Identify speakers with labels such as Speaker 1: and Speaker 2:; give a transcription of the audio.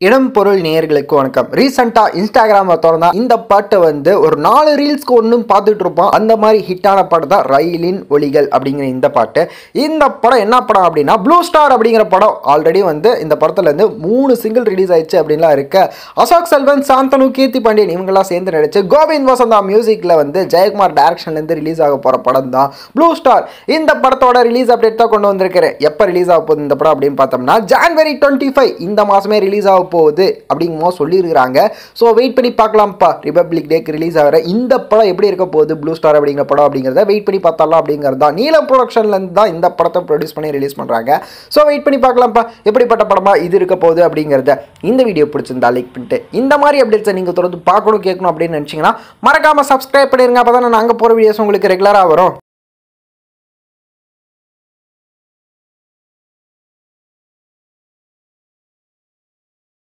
Speaker 1: இடம் பொருள் நேயர்களுக்கு வணக்கம் ரீசெண்டாக இன்ஸ்டாகிராமில் திறந்தா இந்த பாட்டை வந்து ஒரு நாலு ரீல்ஸ்க்கு ஒன்றும் பார்த்துட்டு இருப்போம் அந்த மாதிரி ஹிட்டான பாட்டு தான் ரயிலின் ஒலிகள் அப்படிங்கிற இந்த பாட்டு இந்த படம் என்ன படம் அப்படின்னா ப்ளூ ஸ்டார் அப்படிங்கிற படம் ஆல்ரெடி வந்து இந்த படத்துலேருந்து மூணு சிங்கிள் ரிலீஸ் ஆயிடுச்சு அப்படின்லாம் இருக்கு அசோக் செல்வன் சாந்தனு கீர்த்தி பாண்டியன் இவங்கெல்லாம் சேர்ந்து நடிச்சு கோவிந்த் வசந்தா மியூசிக்கில் வந்து ஜெயக்குமார் டேரக்ஷன்லேருந்து ரிலீஸ் ஆக போகிற படம் தான் ப்ளூ ஸ்டார் இந்த படத்தோட ரிலீஸ் அப்டேட் தான் கொண்டு வந்திருக்கிறேன் எப்போ ரிலீஸ் ஆக போகுது இந்த படம் அப்படின்னு பார்த்தோம்னா ஜான்வரி டுவெண்ட்டி ஃபைவ் இந்த மாதமே ரிலீஸ் ஆக போகுது அப்படிங்குமோ சொல்லியிருக்கிறாங்க ஸோ வெயிட் பண்ணி பார்க்கலாம்ப்பா ரிபப்ளிக் டேக்கு ரிலீஸ் ஆகிற இந்த படம் எப்படி இருக்க போகுது ப்ளூ ஸ்டார் அப்படிங்கிற படம் அப்படிங்கிறத வெயிட் பண்ணி பார்த்தலாம் அப்படிங்கிறது தான் நீலம் ப்ரொடக்ஷன்லேருந்து தான் இந்த படத்தை ப்ரொடியூஸ் பண்ணி ரிலீஸ் பண்ணுறாங்க ஸோ வெயிட் பண்ணி பார்க்கலாம்ப்பா எப்படிப்பட்ட படமா இது இருக்க போகுது அப்படிங்கிறத இந்த வீடியோ பிடிச்சிருந்தா லைக் பண்ணிட்டு இந்த மாதிரி அப்டேட்ஸை நீங்கள் தொடர்ந்து பார்க்கணும் கேட்கணும் அப்படின்னு நினச்சிங்கன்னா மறக்காமல் சப்ஸ்கிரைப் பண்ணிருங்க அப்போ தான் நான் அங்கே போகிற வீடியோஸ் உங்களுக்கு ரெகுலராக வரும்